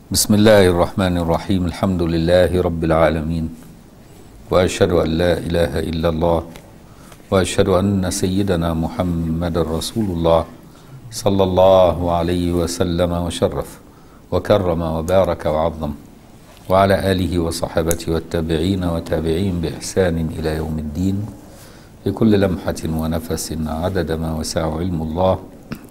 بسم الله الرحمن الرحيم الحمد لله رب العالمين واشهد ان لا اله الا الله واشهد ان سيدنا محمد رسول الله صلى الله عليه وسلم وشرف وكرم وبارك وعظم وعلى اله وصحبه والتابعين وتابعين باحسان الى يوم الدين في كل لمحه ونفس عدد ما وسع علم الله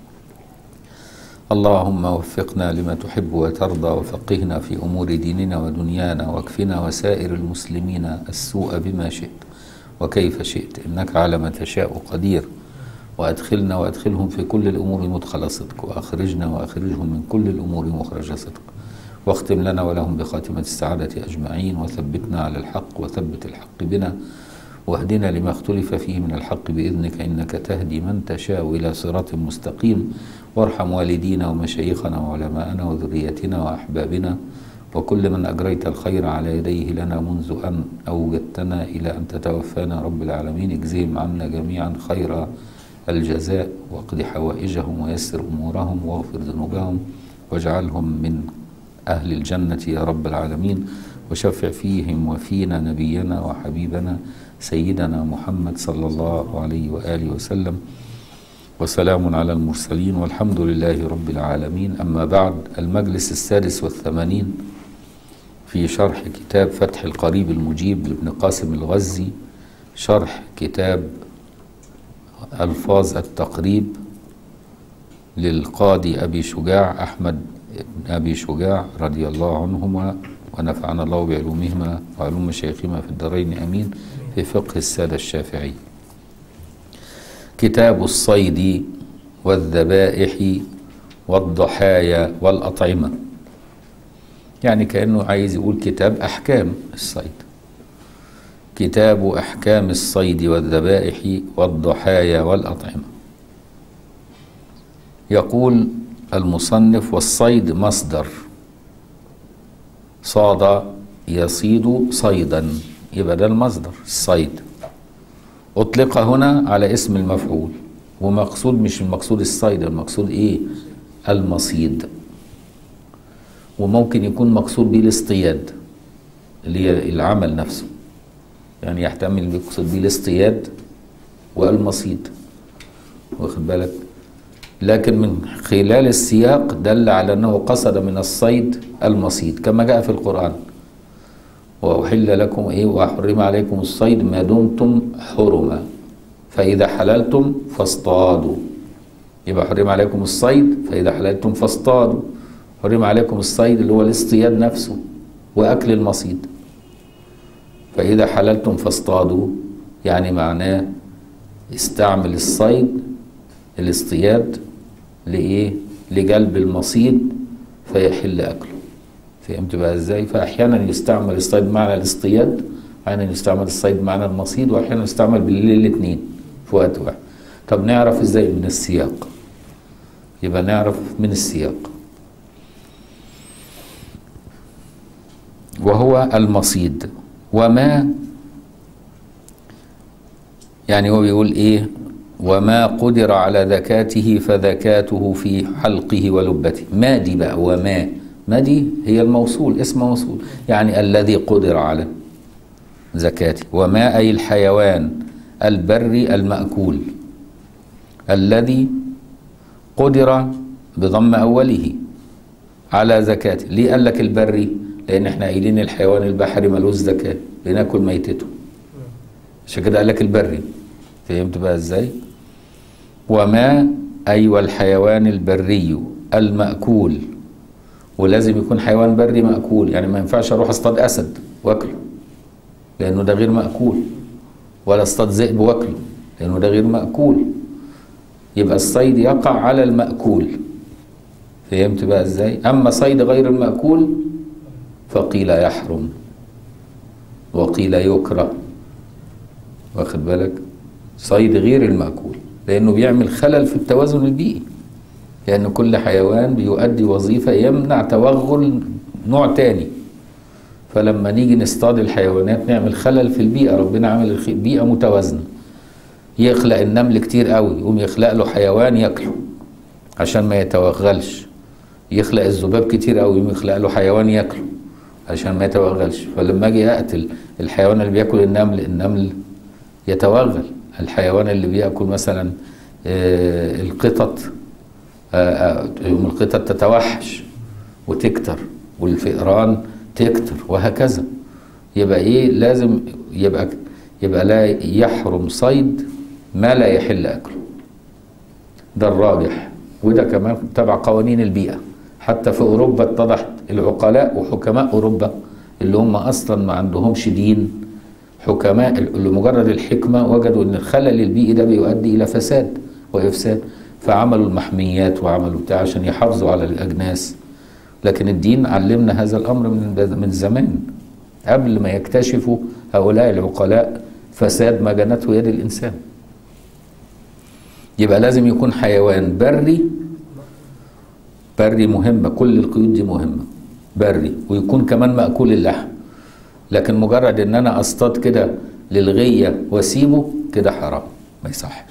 اللهم وفقنا لما تحب وترضى وفقهنا في امور ديننا ودنيانا واكفنا وسائر المسلمين السوء بما شئت وكيف شئت انك على ما تشاء قدير وادخلنا وادخلهم في كل الامور مدخل صدق واخرجنا واخرجهم من كل الامور مخرج صدق واختم لنا ولهم بخاتمه السعاده اجمعين وثبتنا على الحق وثبت الحق بنا واهدنا لما اختلف فيه من الحق باذنك انك تهدي من تشاء الى صراط مستقيم وارحم والدينا ومشايخنا وعلماءنا وذريتنا واحبابنا وكل من اجريت الخير على يديه لنا منذ ان اوجدتنا الى ان تتوفانا رب العالمين اجزهم عنا جميعا خير الجزاء واقض حوائجهم ويسر امورهم واغفر ذنوبهم واجعلهم من اهل الجنه يا رب العالمين وشفع فيهم وفينا نبينا وحبيبنا سيدنا محمد صلى الله عليه واله وسلم وسلام على المرسلين والحمد لله رب العالمين أما بعد المجلس السادس والثمانين في شرح كتاب فتح القريب المجيب لابن قاسم الغزي شرح كتاب ألفاظ التقريب للقاضي أبي شجاع أحمد بن أبي شجاع رضي الله عنهما ونفعنا الله بعلومهما وعلوم مشايخهما في الدارين أمين في فقه السادة الشافعي كتاب الصيد والذبائح والضحايا والأطعمة يعني كأنه عايز يقول كتاب أحكام الصيد كتاب أحكام الصيد والذبائح والضحايا والأطعمة يقول المصنف والصيد مصدر صاد يصيد صيدا يبقى ده المصدر الصيد أطلق هنا على اسم المفعول ومقصود مش المقصود الصيد المقصود إيه المصيد وممكن يكون مقصود به الاصطياد اللي هي العمل نفسه يعني يحتمل يقصد به الاصطياد والمصيد واخد بالك لكن من خلال السياق دل على أنه قصد من الصيد المصيد كما جاء في القرآن وأحل لكم إيه وحرم عليكم الصيد ما دمتم حرما فإذا حللتم فاصطادوا يبقى حرم عليكم الصيد فإذا حللتم فاصطادوا حرم عليكم الصيد اللي هو الاصطياد نفسه وأكل المصيد فإذا حللتم فاصطادوا يعني معناه استعمل الصيد الاصطياد لإيه؟ لجلب المصيد فيحل أكله فهمت بقى ازاي؟ فاحيانا يستعمل الصيد بمعنى الاصطياد احيانا يستعمل الصيد بمعنى المصيد واحيانا يستعمل بالليل الاثنين في وقت واحد. طب نعرف ازاي من السياق؟ يبقى نعرف من السياق. وهو المصيد وما يعني هو بيقول ايه؟ وما قدر على ذكاته فذكاته في حلقه ولبته ما دي بقى وما ما دي هي الموصول اسم موصول يعني الذي قدر على زكاته وما أي الحيوان البري المأكول الذي قدر بضم أوله على زكاته ليه قال لك البري لأن احنا قايلين الحيوان البحري ملوش زكاة بناكل ميتته عشان كده قال لك البري فهمت بقى ازاي وما أي والحيوان البري المأكول ولازم يكون حيوان بري مأكول يعني ما ينفعش اروح اصطاد اسد واكله لانه ده غير مأكول ولا اصطاد ذئب واكله لانه ده غير مأكول يبقى الصيد يقع على المأكول فهمت بقى ازاي اما صيد غير المأكول فقيل يحرم وقيل يكره واخد بالك صيد غير المأكول لانه بيعمل خلل في التوازن البيئي لأن يعني كل حيوان بيؤدي وظيفة يمنع توغل نوع تاني فلما نيجي نصطاد الحيوانات نعمل خلل في البيئة ربنا عمل بيئة متوازنة يخلق النمل كتير قوي يقوم يخلق له حيوان ياكله عشان ما يتوغلش يخلق الذباب كتير قوي يخلق له حيوان ياكله عشان ما يتوغلش فلما اجي اقتل الحيوان اللي بياكل النمل النمل يتوغل الحيوان اللي بياكل مثلا آه، القطط آه، آه، يوم القطط تتوحش وتكتر والفئران تكتر وهكذا يبقى ايه لازم يبقى يبقى لا يحرم صيد ما لا يحل اكله ده الراجح وده كمان تبع قوانين البيئة حتى في أوروبا اتضحت العقلاء وحكماء أوروبا اللي هم أصلا ما عندهمش دين حكماء لمجرد الحكمة وجدوا أن الخلل البيئي ده بيؤدي إلى فساد وإفساد فعملوا المحميات وعملوا بتاع عشان يحافظوا على الأجناس لكن الدين علمنا هذا الأمر من من زمان قبل ما يكتشفوا هؤلاء العقلاء فساد ما جنته يد الإنسان يبقى لازم يكون حيوان بري بري مهمة كل القيود دي مهمة بري ويكون كمان مأكول اللحم لكن مجرد ان انا اصطاد كده للغية واسيبه كده حرام ما يصحش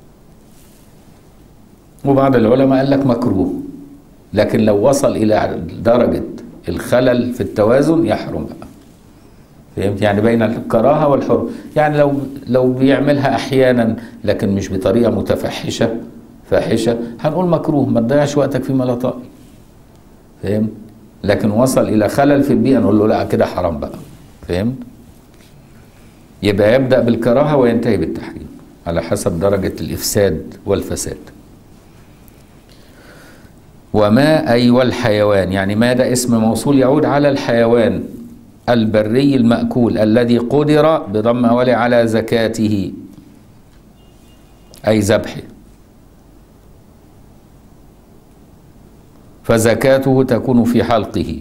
وبعض العلماء قال لك مكروه لكن لو وصل الى درجة الخلل في التوازن يحرم بقى فهمت يعني بين الكراهه والحرمه يعني لو لو بيعملها احيانا لكن مش بطريقه متفحشه فاحشه هنقول مكروه ما تضيعش وقتك فيما لا طائل فهمت لكن وصل الى خلل في البيئه نقول له لا كده حرام بقى فهمت يبقى يبدا بالكراهه وينتهي بالتحريم على حسب درجه الافساد والفساد وما أي والحيوان يعني ما ده اسم موصول يعود على الحيوان البري المأكول الذي قدر بضم أوله على زكاته أي ذبحه فزكاته تكون في حلقه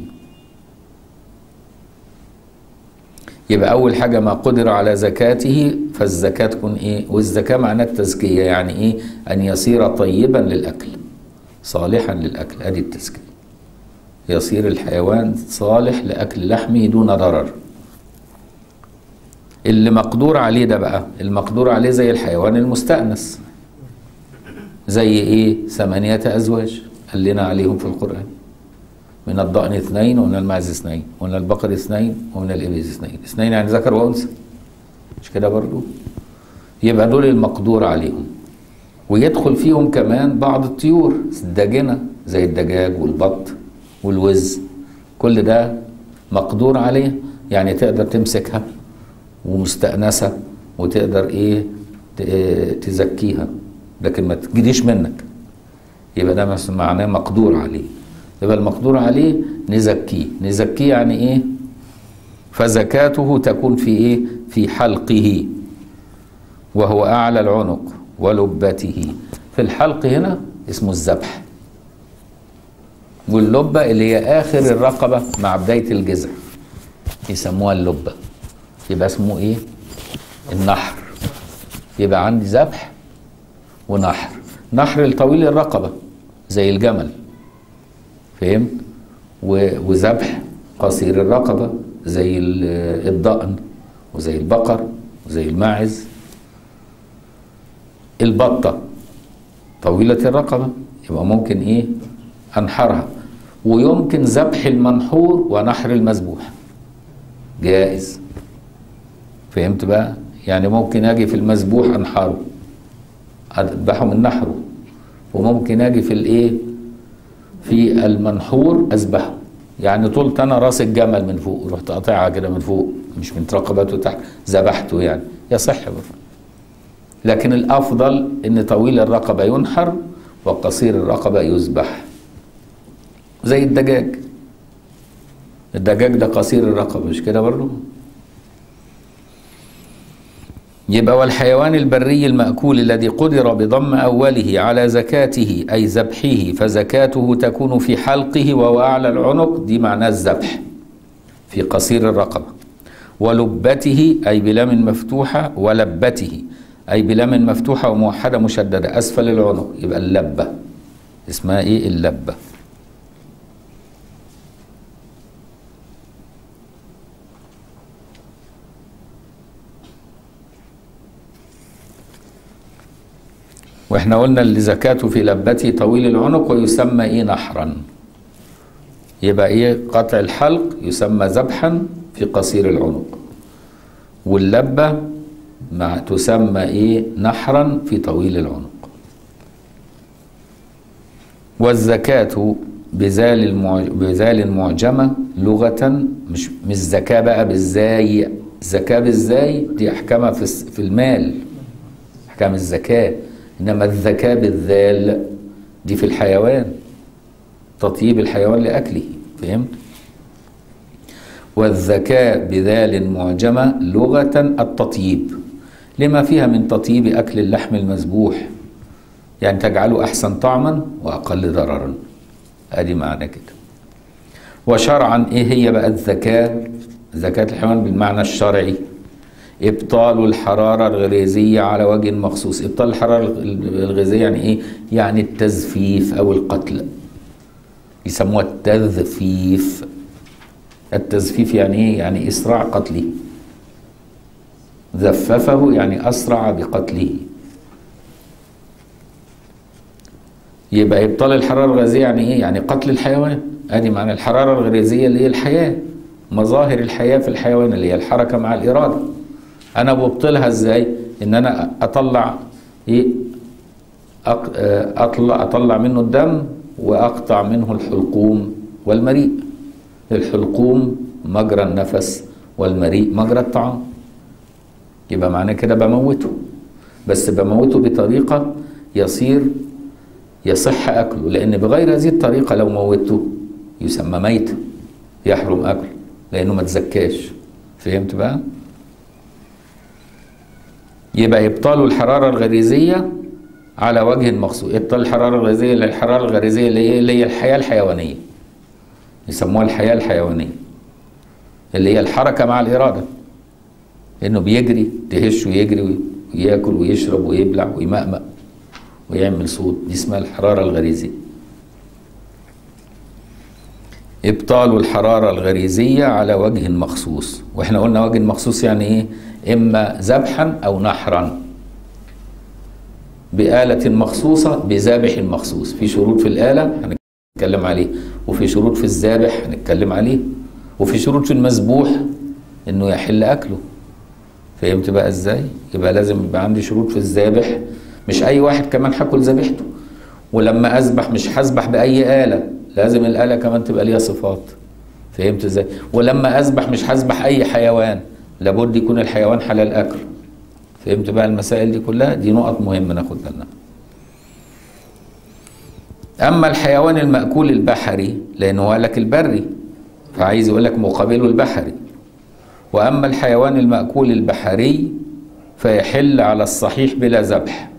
يبقى أول حاجة ما قدر على زكاته فالزكاة تكون إيه والزكاة معناه التزكية يعني إيه أن يصير طيبا للأكل صالحا للأكل هذه التزكية يصير الحيوان صالح لأكل لحمه دون ضرر اللي مقدور عليه ده بقى المقدور عليه زي الحيوان المستأنس زي ايه ثمانية أزواج قال لنا عليهم في القرآن من الضأن اثنين ومن المعز اثنين ومن البقر اثنين ومن الإبل اثنين اثنين يعني ذكر وأنثى مش كده برضو يبقى دول المقدور عليهم ويدخل فيهم كمان بعض الطيور الداجنة زي الدجاج والبط والوز كل ده مقدور عليه يعني تقدر تمسكها ومستأنسة وتقدر ايه تزكيها لكن ما تجريش منك يبقى ده معناه مقدور عليه يبقى المقدور عليه نزكيه نزكيه يعني ايه فزكاته تكون في ايه في حلقه وهو اعلى العنق ولبته في الحلق هنا اسمه الذبح واللبة اللي هي آخر الرقبة مع بداية الجذع يسموها اللبة يبقى اسمه إيه؟ النحر يبقى عندي ذبح ونحر نحر الطويل الرقبة زي الجمل فهمت؟ وذبح قصير الرقبة زي الضأن وزي البقر وزي الماعز البطة طويلة الرقبة يبقى ممكن ايه انحرها ويمكن ذبح المنحور ونحر المذبوح جائز فهمت بقى يعني ممكن اجي في المذبوح انحره اذبحه من نحره وممكن اجي في الايه في المنحور اذبحه يعني طولت انا راس الجمل من فوق رحت قاطعها كده من فوق مش من رقبته تحت ذبحته يعني يصح برضه لكن الافضل ان طويل الرقبه ينحر وقصير الرقبه يذبح زي الدجاج الدجاج ده قصير الرقبه مش كده برضه يبقى والحيوان البري المأكول الذي قدر بضم أوله على زكاته أي ذبحه فزكاته تكون في حلقه وهو أعلى العنق دي معناه الذبح في قصير الرقبة ولبته أي بلام مفتوحة ولبته أي بلام مفتوحة وموحدة مشددة أسفل العنق يبقى اللبة اسمها إيه اللبة واحنا قلنا اللي زكاته في لبته طويل العنق ويسمى ايه نحرا يبقى ايه قطع الحلق يسمى ذبحا في قصير العنق واللبة مع تسمى ايه نحرا في طويل العنق والزكاة بذال المع... بذال معجمة لغة مش مش زكاة بقى بالزاي زكاة بالزاي دي أحكامها في الس- في المال أحكام الزكاة إنما الزكاة بالذال دي في الحيوان تطيب الحيوان لأكله فهمت؟ والذكاء بذال معجمة لغة التطيب لما فيها من تطيب أكل اللحم المذبوح يعني تجعله أحسن طعما وأقل ضررا أدي معنى كده وشرعا إيه هي بقى الذكاء زكاة الحيوان بالمعنى الشرعي إبطال الحرارة الغريزية على وجه مخصوص إبطال الحرارة الغريزية يعني إيه؟ يعني التزفيف أو القتل يسموها التذفيف التزفيف يعني ايه؟ يعني اسراع قتله زففه يعني اسرع بقتله يبقى ابطال الحراره الغازيه يعني ايه؟ يعني قتل الحيوان ادي معنى الحراره الغريزيه اللي هي الحياه مظاهر الحياه في الحيوان اللي هي الحركه مع الاراده انا ببطلها ازاي؟ ان انا اطلع ايه؟ أق- آه، اطلع اطلع منه الدم واقطع منه الحلقوم والمريء الحلقوم مجرى النفس والمريء مجرى الطعام يبقى معنى كده بموته بس بموته بطريقة يصير يصح أكله لأن بغير هذه الطريقة لو موته يسمى ميت يحرم أكله لأنه ما تزكاش فهمت بقى؟ يبقى إبطال الحرارة الغريزية على وجه مخصوص إبطال الحرارة الغريزية اللي هي الحرارة الغريزية اللي هي اللي هي الحياة الحيوانية يسموها الحياة الحيوانية اللي هي الحركة مع الإرادة إنه بيجري تهشه يجري وياكل ويشرب ويبلع ويمأمأ ويعمل صوت دي اسمها الحرارة الغريزية إبطال الحرارة الغريزية على وجه مخصوص وإحنا قلنا وجه مخصوص يعني إيه إما ذبحا أو نحرا بآلة مخصوصة بذابح مخصوص في شروط في الآلة هنتكلم عليه وفي شروط في الذابح هنتكلم عليه وفي شروط في المذبوح انه يحل اكله فهمت بقى ازاي يبقى لازم يبقى عندي شروط في الذابح مش اي واحد كمان هاكل ذبيحته ولما اذبح مش هذبح باي آلة لازم الآلة كمان تبقى ليها صفات فهمت ازاي ولما اذبح مش هذبح اي حيوان لابد يكون الحيوان حلال اكل فهمت بقى المسائل دي كلها دي نقط مهمة ناخد بالنا أما الحيوان المأكول البحري لأنه هو قال لك البري فعايز يقول لك مقابله البحري وأما الحيوان المأكول البحري فيحل على الصحيح بلا ذبح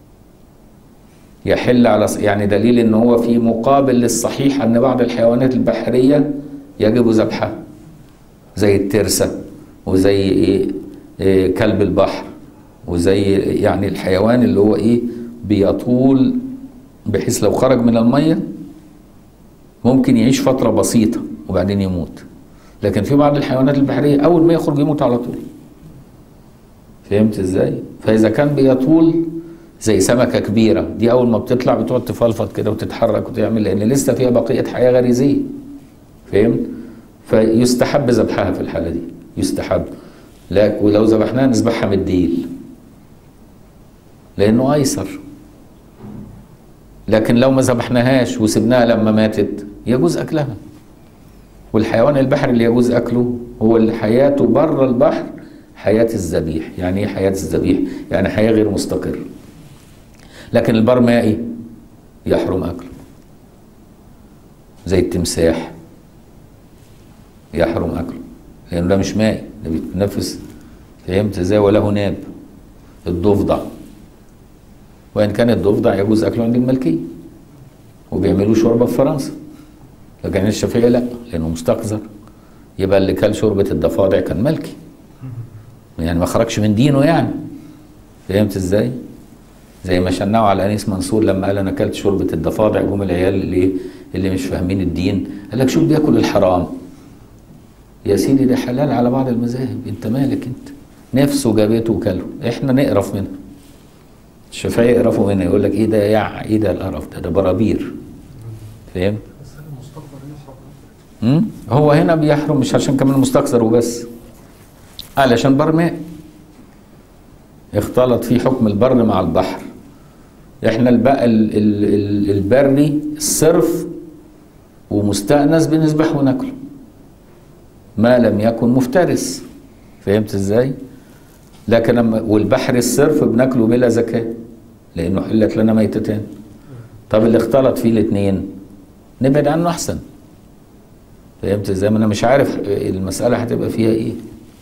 يحل على يعني دليل ان هو في مقابل للصحيح ان بعض الحيوانات البحريه يجب ذبحها زي الترسه وزي ايه, إيه كلب البحر وزي يعني الحيوان اللي هو ايه بيطول بحيث لو خرج من الميه ممكن يعيش فتره بسيطه وبعدين يموت لكن في بعض الحيوانات البحريه اول ما يخرج يموت على طول فهمت ازاي فاذا كان بيطول زي سمكه كبيره دي اول ما بتطلع بتقعد تفلفط كده وتتحرك وتعمل لان لسه فيها بقيه حياه غريزيه فهمت فيستحب ذبحها في الحاله دي يستحب لكن ولو ذبحناها نذبحها من الديل لانه ايسر لكن لو ما ذبحناهاش وسبناها لما ماتت يجوز اكلها والحيوان البحري اللي يجوز اكله هو اللي حياته بره البحر حياه الذبيح يعني ايه حياه الذبيح يعني حياه غير مستقره لكن البر مائي يحرم اكله زي التمساح يحرم اكله لانه ده مش مائي ده بيتنفس فهمت ازاي وله ناب الضفدع وان كان الضفدع يجوز اكله عند الملكيه وبيعملوه شوربه في فرنسا لكن الشافعيه لا لانه مستقذر يبقى اللي كل شوربه الضفادع كان ملكي يعني ما خرجش من دينه يعني فهمت ازاي؟ زي ما شنعوا على انيس منصور لما قال انا اكلت شوربه الضفادع جم العيال اللي اللي مش فاهمين الدين قال لك شو بياكل الحرام يا سيدي ده حلال على بعض المذاهب انت مالك انت نفسه جابته وكله احنا نقرف منها الشافعيه يقرفوا منها يقول لك ايه ده يا ايه ده القرف ده ده برابير فاهم مم؟ هو هنا بيحرم مش عشان كمان مستقذر وبس علشان بر ماء اختلط فيه حكم البر مع البحر احنا البقى ال- ال- ال- البري الصرف ومستأنس بنذبحه وناكله ما لم يكن مفترس فهمت ازاي لكن لما والبحر الصرف بناكله بلا زكاة لانه حلت لنا ميتتان طب اللي اختلط فيه الاثنين نبعد عنه احسن فهمت ازاي ما انا مش عارف المسألة هتبقى فيها ايه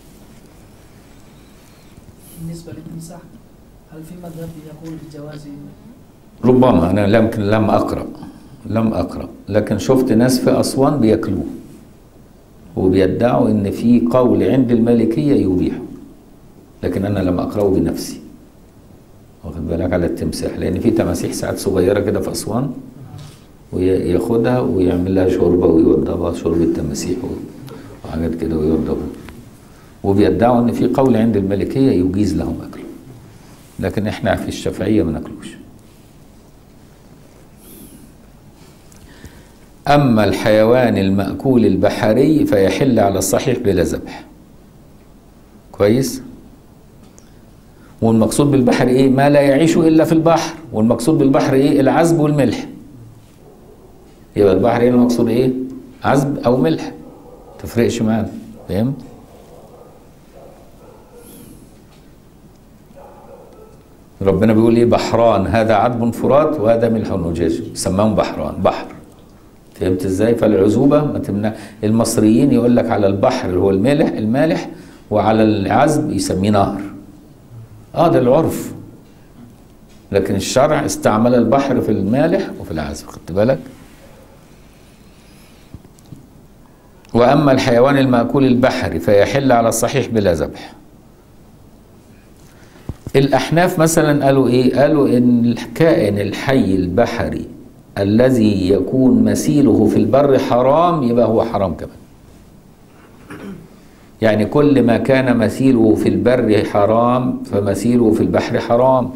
بالنسبة للمساح هل في مذهب يقول بجواز ربما انا لم لم اقرا لم اقرا لكن شفت ناس في اسوان بياكلوه وبيدعوا ان في قول عند المالكيه يبيحه لكن انا لم اقراه بنفسي واخد بالك على التمساح لان في تماسيح ساعات صغيره كده في اسوان وياخدها ويعمل لها شوربه ويوضبها شوربه تماسيح وحاجات كده ويوضبها وبيدعوا ان في قول عند المالكيه يجيز لهم اكله لكن احنا في الشافعيه ما ناكلوش أما الحيوان المأكول البحري فيحل على الصحيح بلا ذبح كويس والمقصود بالبحر إيه ما لا يعيش إلا في البحر والمقصود بالبحر إيه العذب والملح يبقى البحر هنا المقصود إيه عذب أو ملح تفرقش معانا فهمت ربنا بيقول ايه بحران هذا عذب فرات وهذا ملح نجاج سماهم بحران بحر فهمت ازاي فالعزوبه ما تمنع المصريين يقول لك على البحر هو المالح المالح وعلى العذب يسميه نهر اه ده العرف لكن الشرع استعمل البحر في المالح وفي العذب خدت بالك واما الحيوان الماكول البحري فيحل على الصحيح بلا ذبح الاحناف مثلا قالوا ايه قالوا ان الكائن الحي البحري الذي يكون مثيله في البر حرام يبقى هو حرام كمان يعني كل ما كان مثيله في البر حرام فمثيله في البحر حرام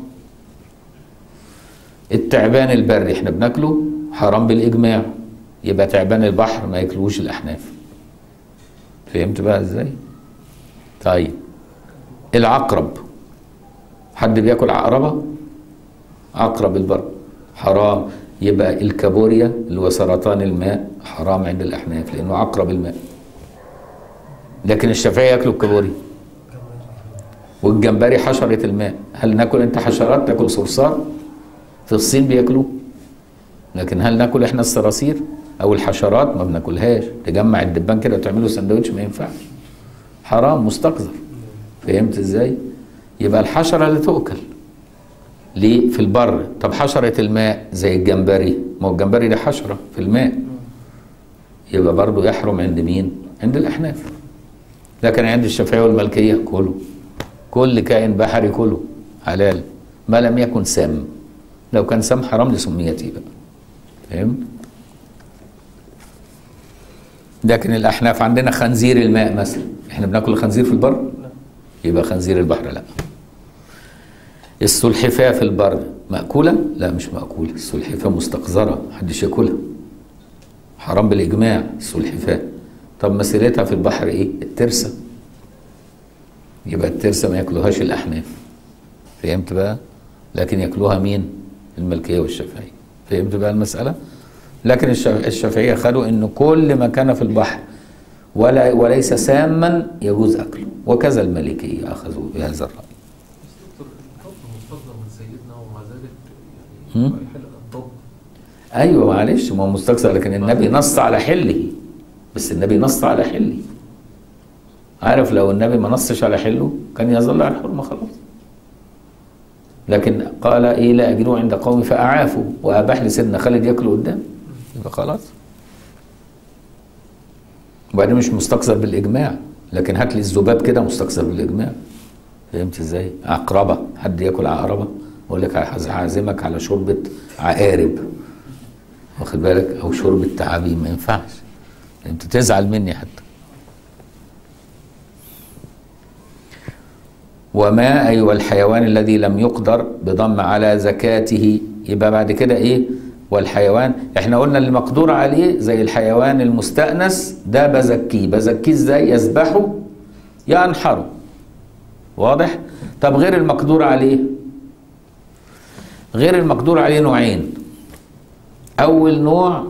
التعبان البري احنا بناكله حرام بالاجماع يبقى تعبان البحر ما ياكلوش الاحناف فهمت بقى ازاي طيب العقرب حد بياكل عقربه عقرب البر حرام يبقى الكابوريا اللي هو سرطان الماء حرام عند الاحناف لانه عقرب الماء لكن الشافعيه ياكلوا الكابوريا والجمبري حشره الماء هل ناكل انت حشرات تاكل صرصار في الصين بياكلوه لكن هل ناكل احنا الصراصير او الحشرات ما بناكلهاش تجمع الدبان كده وتعمله سندوتش ما ينفعش حرام مستقذر فهمت ازاي يبقى الحشره اللي تؤكل ليه في البر طب حشرة الماء زي الجمبري ما هو الجمبري ده حشرة في الماء يبقى برضه يحرم عند مين عند الأحناف لكن عند الشافعية والمالكية كله كل كائن بحري كله حلال ما لم يكن سام لو كان سام حرام لسميته بقى فهمت لكن الأحناف عندنا خنزير الماء مثلا احنا بناكل الخنزير في البر يبقى خنزير البحر لا السلحفاة في البر مأكولة؟ لا مش مأكولة السلحفاة مستقذرة محدش ياكلها حرام بالإجماع السلحفاة طب مسيرتها في البحر إيه؟ الترسة يبقى الترسة ما ياكلوهاش الأحناف فهمت بقى؟ لكن ياكلوها مين؟ الملكية والشافعية فهمت بقى المسألة؟ لكن الشاف- الشافعية خدوا إن كل ما كان في البحر ولا وليس ساما يجوز أكله وكذا المالكية أخذوا بهذا الرأي الضب مستقدر من سيدنا ومع ذلك هم؟ يعني يحل الضب ايوه معلش ما هو مستكثر لكن النبي نص على حله بس النبي نص على حله عارف لو النبي ما نصش على حله كان يظل على الحرمه خلاص لكن قال ايه لا اجده عند قومي فاعافوا واباح لسيدنا خالد ياكل قدام يبقى خلاص وبعدين مش مستكثر بالاجماع لكن هات لي الذباب كده مستكثر بالاجماع فهمت ازاي؟ عقربه حد ياكل عقربه اقول لك هعزمك على شوربه عقارب واخد بالك او شوربه تعابين ما ينفعش انت تزعل مني حتى وما أيوة الحيوان الذي لم يقدر بضم على زكاته يبقى بعد كده إيه والحيوان احنا قلنا اللي مقدور عليه زي الحيوان المستأنس ده بزكيه بزكيه ازاي يذبحه يا انحره واضح طب غير المقدور عليه غير المقدور عليه نوعين اول نوع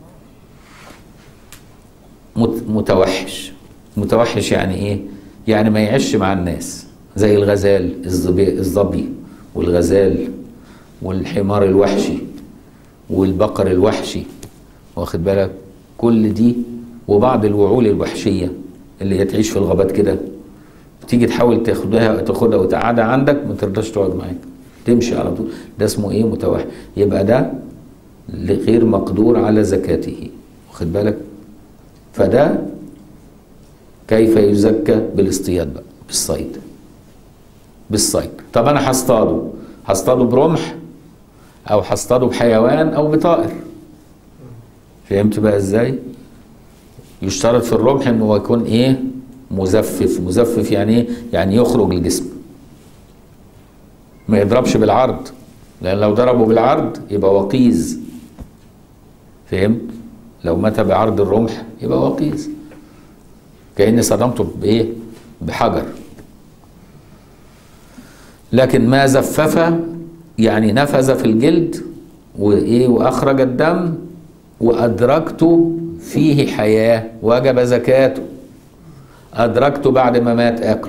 مت- متوحش متوحش يعني ايه يعني ما يعيش مع الناس زي الغزال الظبي الظبي والغزال والحمار الوحشي والبقر الوحشي واخد بالك كل دي وبعض الوعول الوحشية اللي هي تعيش في الغابات كده تيجي تحاول تاخدها تاخدها وتقعدها عندك ما ترضاش تقعد معاك تمشي على طول ده اسمه ايه متوحش يبقى ده غير مقدور على زكاته واخد بالك فده كيف يزكى بالاصطياد بقى بالصيد بالصيد طب انا هصطاده هصطاده برمح او هصطاده بحيوان او بطائر فهمت بقى ازاي يشترط في الرمح انه هو يكون ايه مزفف مزفف يعني ايه يعني يخرج الجسم ما يضربش بالعرض لان لو ضربه بالعرض يبقى وقيز فهمت لو مات بعرض الرمح يبقى وقيز كأني صدمته بإيه؟ بحجر لكن ما زفف يعني نفذ في الجلد وإيه وأخرج الدم وأدركت فيه حياة وجب زكاته أدركته بعد ما مات أكله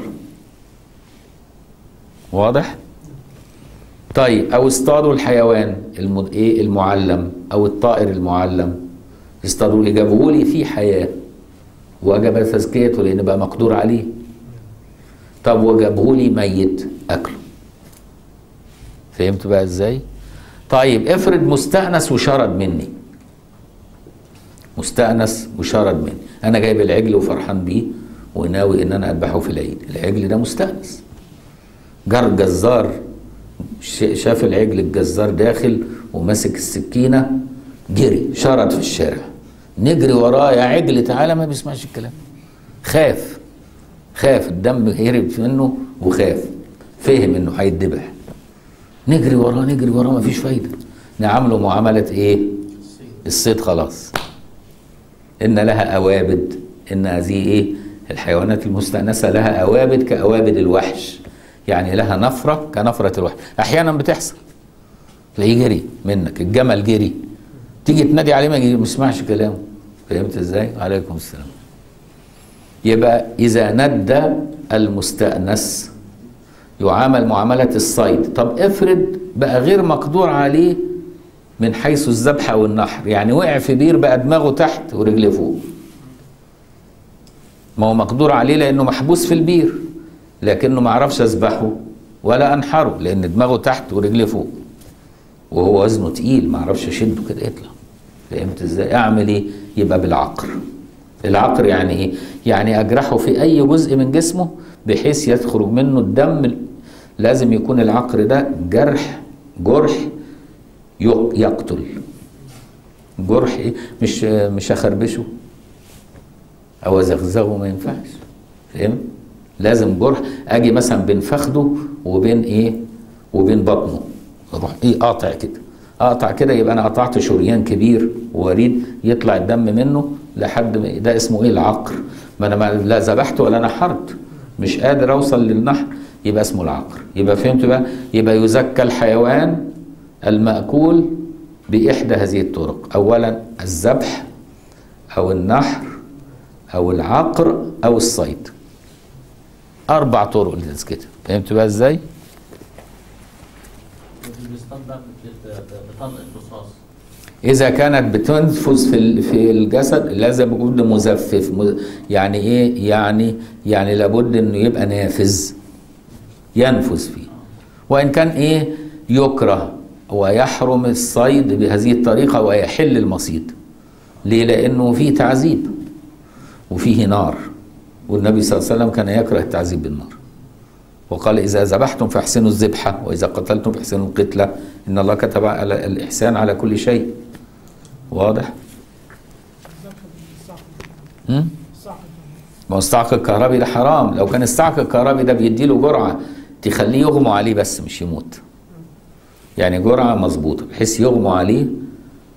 واضح؟ طيب أو اصطادوا الحيوان الم... إيه المعلم أو الطائر المعلم اصطادوا لي جابوه لي فيه حياة وجب تزكيته لأن بقى مقدور عليه طب وجابه لي ميت أكله فهمت بقى إزاي؟ طيب افرض مستأنس وشرد مني مستأنس وشرد مني أنا جايب العجل وفرحان بيه وناوي إن أنا أذبحه في العيد العجل ده مستأنس جار جزار ش- شاف العجل الجزار داخل وماسك السكينة جري شرد في الشارع نجري وراه يا عجل تعالى ما بيسمعش الكلام خاف خاف الدم هرب منه وخاف فهم انه هيتذبح نجري وراه نجري وراه ما فيش فايده نعامله معامله ايه الصيد خلاص ان لها اوابد ان هذه ايه الحيوانات المستأنسة لها اوابد كاوابد الوحش يعني لها نفرة كنفرة الوحش احيانا بتحصل تلاقيه جري منك الجمل جري تيجي تنادي عليه ما يجي- ما يسمعش كلامه فهمت ازاي عليكم السلام يبقى اذا ندى المستأنس يعامل معاملة الصيد طب افرض بقى غير مقدور عليه من حيث الذبح او النحر يعني وقع في بير بقى دماغه تحت ورجليه فوق ما هو مقدور عليه لانه محبوس في البير لكنه ما عرفش اذبحه ولا انحره لان دماغه تحت ورجليه فوق وهو وزنه تقيل ما اعرفش اشده كده يطلع فهمت ازاي اعمل ايه يبقى بالعقر العقر يعني ايه يعني اجرحه في اي جزء من جسمه بحيث يخرج منه الدم لازم يكون العقر ده جرح جرح يق- يقتل جرح ايه مش مش اخربشه او ازغزغه ما ينفعش فاهم لازم جرح اجي مثلا بين فخده وبين ايه وبين بطنه اروح ايه قاطع كده اقطع كده يبقى انا قطعت شريان كبير ووريد يطلع الدم منه لحد ما ده اسمه ايه العقر ما انا ما لا ذبحت ولا نحرت مش قادر اوصل للنحر يبقى اسمه العقر يبقى فهمت بقى يبقى يزكى الحيوان المأكول بإحدى هذه الطرق أولا الذبح أو النحر أو العقر أو الصيد أربع طرق لتزكيتها فهمت بقى إزاي؟ بيصطاد بقى بت- ب- بطلق الرصاص إذا كانت بتنفذ في ال- في الجسد لازم يكون مزفف م- يعني إيه؟ يعني يعني لابد إنه يبقى نافذ ينفذ فيه وإن كان إيه؟ يكره ويحرم الصيد بهذه الطريقة ويحل المصيد ليه؟ لأنه فيه تعذيب وفيه نار والنبي صلى الله عليه وسلم كان يكره التعذيب بالنار وقال إذا ذبحتم فاحسنوا الذبحة وإذا قتلتم فاحسنوا القتلة إن الله كتب على الإحسان على كل شيء واضح؟ هم؟ ما هو الصعق الكهربي ده حرام لو كان الصعق الكهربي ده بيديله جرعة تخليه يغمى عليه بس مش يموت يعني جرعة مظبوطة بحيث يغمى عليه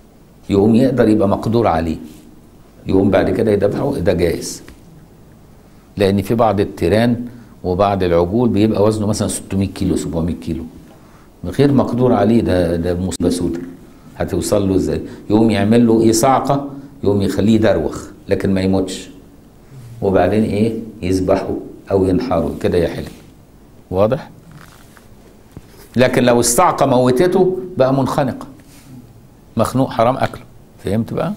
يقوم يقدر يبقى مقدور عليه يقوم بعد كده يدفعه ده جائز لان في بعض التيران وبعض العجول بيبقى وزنه مثلا 600 كيلو 700 كيلو غير مقدور عليه ده ده مصيبه سودة هتوصل له ازاي يقوم يعمل له ايه صعقه يقوم يخليه يدروخ لكن ما يموتش وبعدين ايه يذبحه او ينحره كده يحل واضح لكن لو الصعقه موتته بقى منخنقه مخنوق حرام اكله فهمت بقى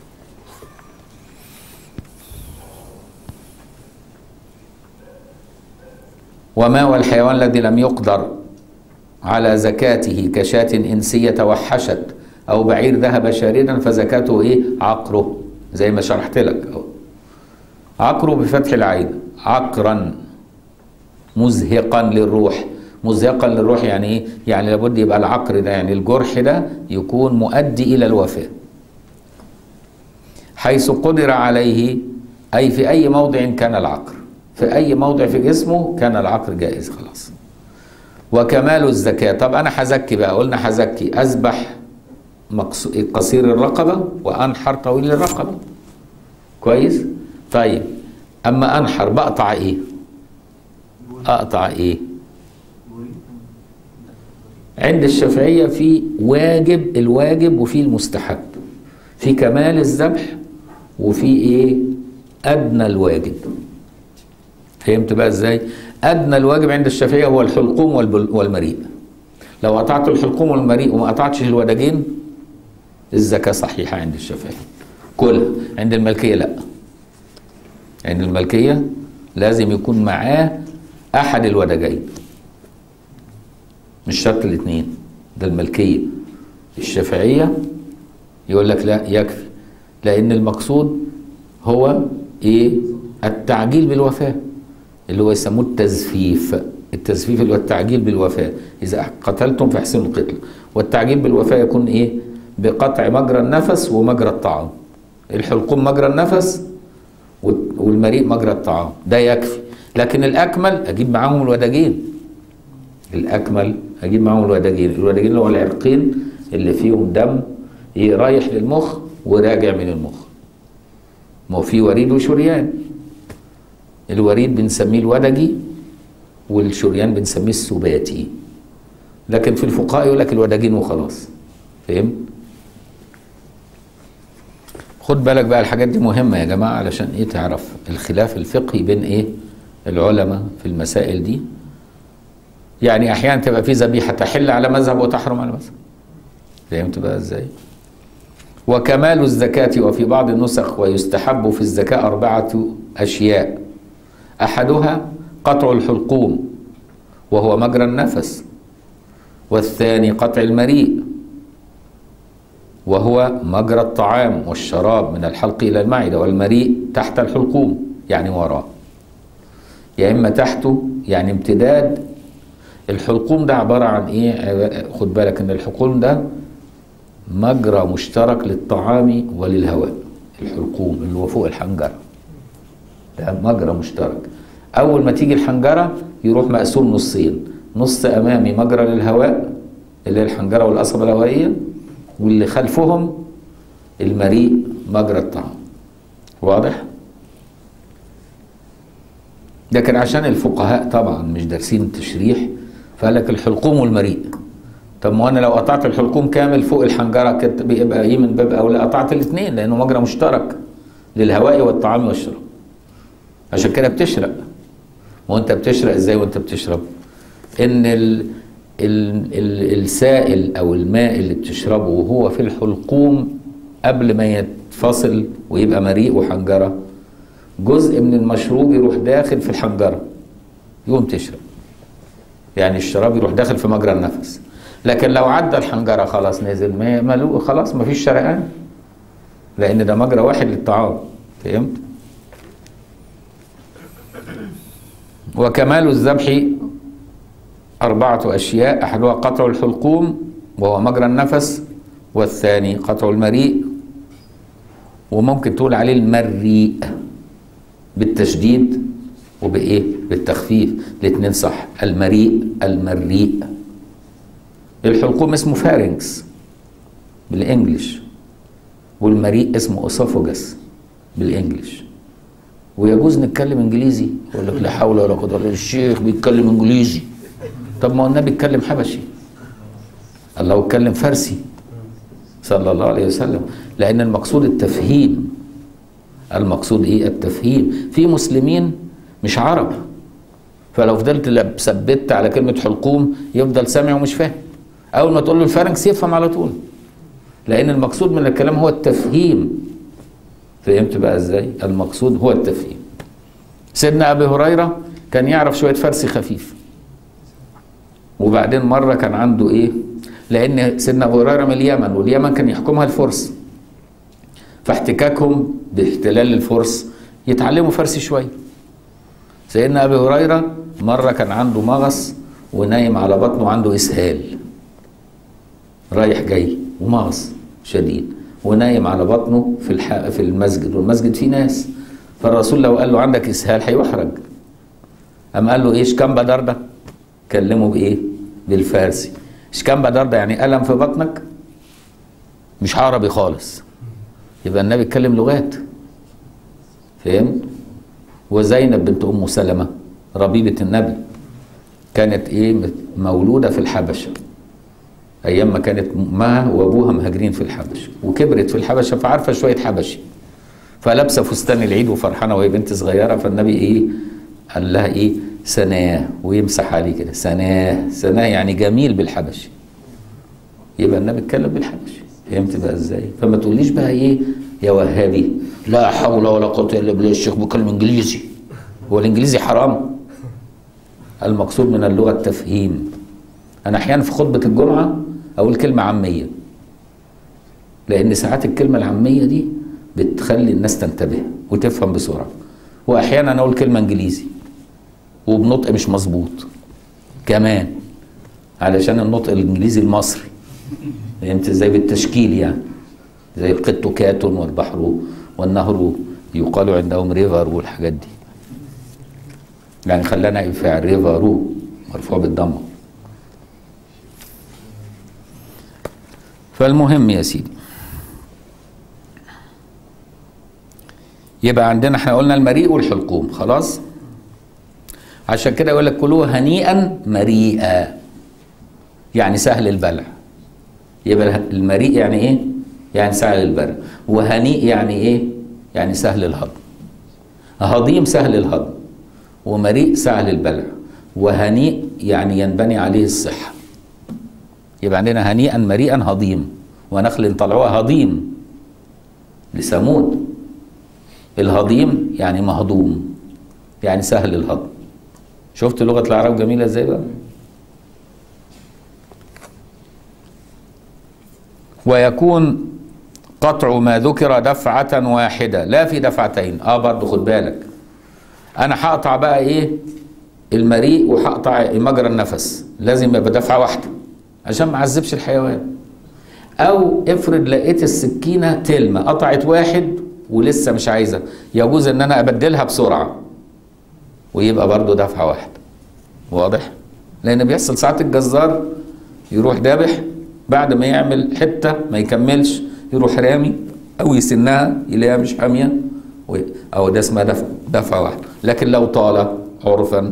وما هو الحيوان الذي لم يقدر على زكاته كشاة إنسية توحشت أو بعير ذهب شاردا فزكاته إيه؟ عقره زي ما شرحت لك أهو. عقره بفتح العين عقرا مزهقا للروح مزهقا للروح يعني ايه؟ يعني لابد يبقى العقر ده يعني الجرح ده يكون مؤدي الى الوفاه. حيث قدر عليه اي في اي موضع كان العقر. في اي موضع في جسمه كان العقر جائز خلاص. وكمال الزكاه، طب انا هزكي بقى قلنا هزكي اذبح مقص... قصير الرقبه وانحر طويل الرقبه. كويس؟ طيب اما انحر بقطع ايه؟ اقطع ايه؟ عند الشافعية في واجب الواجب وفي المستحب في كمال الذبح وفي ايه ادنى الواجب فهمت بقى ازاي ادنى الواجب عند الشافعية هو الحلقوم والبل- والمريء لو قطعت الحلقوم والمريء وما قطعتش الوداجين الزكاة صحيحة عند الشافعية كلها عند الملكية لا عند الملكية لازم يكون معاه احد الوداجين مش شرط الاثنين ده الملكية الشافعية يقول لك لا يكفي لأن المقصود هو إيه التعجيل بالوفاة اللي هو يسموه التزفيف التزفيف اللي هو التعجيل بالوفاة إذا قتلتم فاحسنوا القتل والتعجيل بالوفاة يكون إيه بقطع مجرى النفس ومجرى الطعام الحلقوم مجرى النفس وال- والمريء مجرى الطعام ده يكفي لكن الأكمل أجيب معاهم الوداجين الاكمل اجيب معاهم الوداجين الوداجين اللي هو العرقين اللي فيهم دم إيه رايح للمخ وراجع من المخ ما هو في وريد وشريان الوريد بنسميه الودجي والشريان بنسميه السباتي لكن في الفقهاء يقول لك الوداجين وخلاص فهمت خد بالك بقى الحاجات دي مهمة يا جماعة علشان ايه تعرف الخلاف الفقهي بين ايه العلماء في المسائل دي يعني احيانا تبقى في ذبيحه تحل على مذهب وتحرم على مذهب فهمت بقى ازاي وكمال الزكاة وفي بعض النسخ ويستحب في الزكاة أربعة أشياء أحدها قطع الحلقوم وهو مجرى النفس والثاني قطع المريء وهو مجرى الطعام والشراب من الحلق إلى المعدة والمريء تحت الحلقوم يعني وراه يا إما تحته يعني امتداد الحلقوم ده عبارة عن ايه خد بالك ان الحلقوم ده مجرى مشترك للطعام وللهواء الحلقوم اللي هو فوق الحنجرة ده مجرى مشترك اول ما تيجي الحنجرة يروح مقسوم نصين نص امامي مجرى للهواء اللي هي الحنجرة والقصبة الهوائية واللي خلفهم المريء مجرى الطعام واضح؟ لكن عشان الفقهاء طبعا مش دارسين التشريح فقال لك الحلقوم والمريء طب ما انا لو قطعت الحلقوم كامل فوق الحنجره كده بيبقى ايه من باب اولى قطعت الاثنين لانه مجرى مشترك للهواء والطعام والشرب عشان كده بتشرق وانت بتشرق ازاي وانت بتشرب ان ال ال ال السائل او الماء اللي بتشربه وهو في الحلقوم قبل ما يتفصل ويبقى مريء وحنجره جزء من المشروب يروح داخل في الحنجره يقوم تشرب يعني الشراب يروح داخل في مجرى النفس لكن لو عدى الحنجره خلاص نزل ما ملو خلاص ما فيش شرقان لان ده مجرى واحد للطعام فهمت وكمال الذبح أربعة أشياء أحدها قطع الحلقوم وهو مجرى النفس والثاني قطع المريء وممكن تقول عليه المريء بالتشديد وبايه بالتخفيف الاثنين صح المريء المريء الحلقوم اسمه فارنكس بالانجلش والمريء اسمه اسوفوجس بالانجلش ويجوز نتكلم انجليزي يقول لك لا حول ولا قوه الا بالله الشيخ بيتكلم انجليزي طب ما هو النبي اتكلم حبشي الله اتكلم فارسي صلى الله عليه وسلم لان المقصود التفهيم المقصود ايه التفهيم في مسلمين مش عرب فلو فضلت لب- ثبت على كلمه حلقوم يفضل سامع ومش فاهم اول ما تقول له الفرنكس يفهم على طول لان المقصود من الكلام هو التفهيم فهمت بقى ازاي المقصود هو التفهيم سيدنا ابي هريره كان يعرف شويه فارسي خفيف وبعدين مره كان عنده ايه لان سيدنا ابو هريره من اليمن واليمن كان يحكمها الفرس فاحتكاكهم باحتلال الفرس يتعلموا فارسي شويه سيدنا ابي هريره مره كان عنده مغص ونايم على بطنه وعنده اسهال رايح جاي ومغص شديد ونايم على بطنه في الح... في المسجد والمسجد فيه ناس فالرسول لو قال له عندك اسهال هيحرج أم قال له ايه شكام بدر ده كلمه بايه بالفارسي شكام بدر ده يعني ألم في بطنك مش عربي خالص يبقى النبي اتكلم لغات فهمت وزينب بنت ام سلمة ربيبة النبي كانت ايه مولودة في الحبشة ايام ما كانت امها وابوها مهاجرين في الحبشه وكبرت في الحبشه فعارفه شويه حبشي فلابسه فستان العيد وفرحانه وهي بنت صغيره فالنبي ايه قال لها ايه سناه ويمسح عليه كده سناه سناه يعني جميل بالحبشي يبقى النبي اتكلم بالحبشي فهمت بقى ازاي فما تقوليش بقى ايه يا وهابي لا حول ولا قوه الا بالله الشيخ بيتكلم انجليزي هو الانجليزي حرام المقصود من اللغه التفهيم انا احيانا في خطبه الجمعه اقول كلمه عاميه لان ساعات الكلمه العاميه دي بتخلي الناس تنتبه وتفهم بسرعه واحيانا اقول كلمه انجليزي وبنطق مش مظبوط كمان علشان النطق الانجليزي المصري فهمت ازاي بالتشكيل يعني زي القط كات والبحر والنهر يقال عندهم ريفر والحاجات دي يعني خلانا فعل ريفرو مرفوع بالضمه فالمهم يا سيدي يبقى عندنا احنا قلنا المريء والحلقوم خلاص عشان كده يقول لك كلوه هنيئا مريئا يعني سهل البلع يبقى المريء يعني ايه يعني سهل البلع وهنيء يعني ايه يعني سهل الهضم هضيم سهل الهضم ومريء سهل البلع وهنيء يعني ينبني عليه الصحه يبقى عندنا هنيئا مريئا هضيم ونخل طلعوها هضيم لثمود الهضيم يعني مهضوم يعني سهل الهضم شفت لغة العرب جميلة ازاي بقى ويكون قطع ما ذكر دفعة واحدة لا في دفعتين اه برضه خد بالك انا هقطع بقى ايه المريء وهقطع مجرى النفس لازم يبقى دفعة واحدة عشان ما اعذبش الحيوان او افرض لقيت السكينه تلمه قطعت واحد ولسه مش عايزه يجوز ان انا ابدلها بسرعه ويبقى برضو دفعه واحده واضح لان بيحصل ساعات الجزار يروح دابح بعد ما يعمل حته ما يكملش يروح رامي او يسنها يلاقيها مش حاميه و- او ده اسمها دفع دفعه واحده لكن لو طال عرفا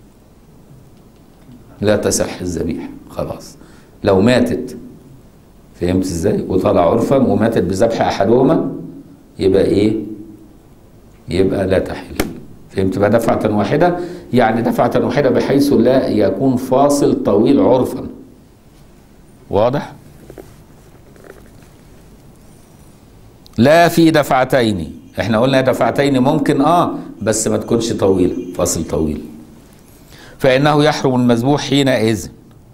لا تصح الذبيحه خلاص لو ماتت فهمت ازاي وطلع عرفا وماتت بذبح احدهما يبقى ايه يبقى لا تحل فهمت بقى دفعة واحدة يعني دفعة واحدة بحيث لا يكون فاصل طويل عرفا واضح لا في دفعتين احنا قلنا دفعتين ممكن اه بس ما تكونش طويلة فاصل طويل فإنه يحرم المذبوح حينئذ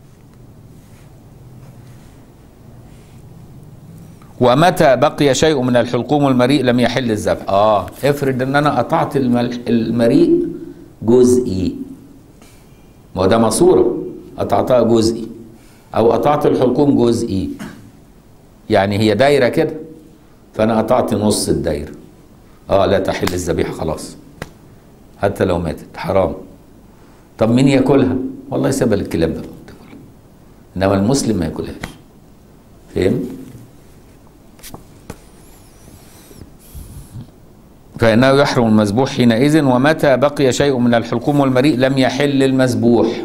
ومتى بقي شيء من الحلقوم والمريء لم يحل الذبح اه افرض ان انا قطعت المل- المريء جزئي ما هو ده ماسوره قطعتها جزئي او قطعت الحلقوم جزئي يعني هي دايره كده فانا قطعت نص الدايره اه لا تحل الذبيحه خلاص حتى لو ماتت حرام طب مين ياكلها والله سيبها للكلاب بقى تاكلها انما المسلم ما ياكلهاش فهمت فإنه يحرم المذبوح حينئذ ومتى بقي شيء من الحلقوم والمريء لم يحل المذبوح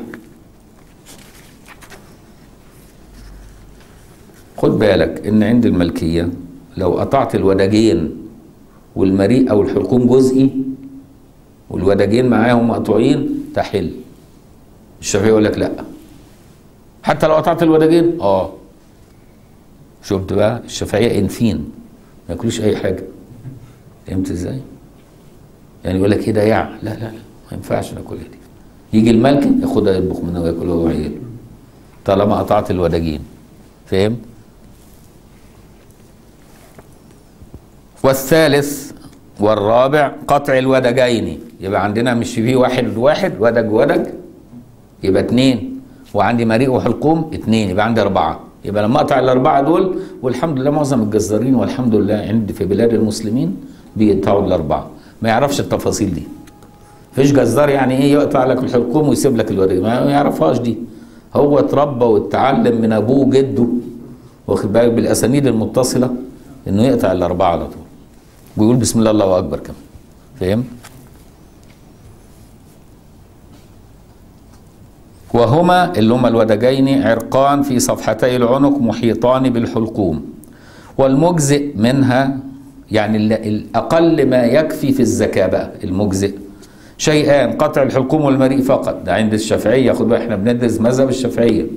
خد بالك ان عند الملكية لو قطعت الودجين والمريء او الحلقوم جزئي والودجين معاهم مقطوعين تحل الشافعي يقول لك لا حتى لو قطعت الودجين اه شفت بقى الشافعية انفين ما ياكلوش اي حاجة فهمت ازاي؟ يعني يقول لك ايه ده يع لا لا لا ما ينفعش ناكلها دي يجي الملك ياخدها يطبخ منها وياكلها هو وعياله طالما قطعت الوداجين فهم؟ والثالث والرابع قطع الودجين يبقى عندنا مش فيه واحد واحد ودج ودج يبقى اتنين وعندي مريء وحلقوم اتنين يبقى عندي اربعه يبقى لما اقطع الاربعه دول والحمد لله معظم الجزارين والحمد لله عند في بلاد المسلمين بيقطعوا الاربعه ما يعرفش التفاصيل دي فيش جزار يعني ايه يقطع لك الحلقوم ويسيب لك الوريد ما يعرفهاش دي هو اتربى واتعلم من ابوه وجده واخد بالك بالاسانيد المتصله انه يقطع الاربعه على طول ويقول بسم الله الله اكبر كمان فاهم وهما اللي هما الودجين عرقان في صفحتي العنق محيطان بالحلقوم والمجزئ منها يعني ال- الأقل ما يكفي في الزكاة بقى المجزئ شيئان قطع الحلقوم والمريء فقط ده عند الشافعية خد بالك احنا بندرس مذهب الشافعية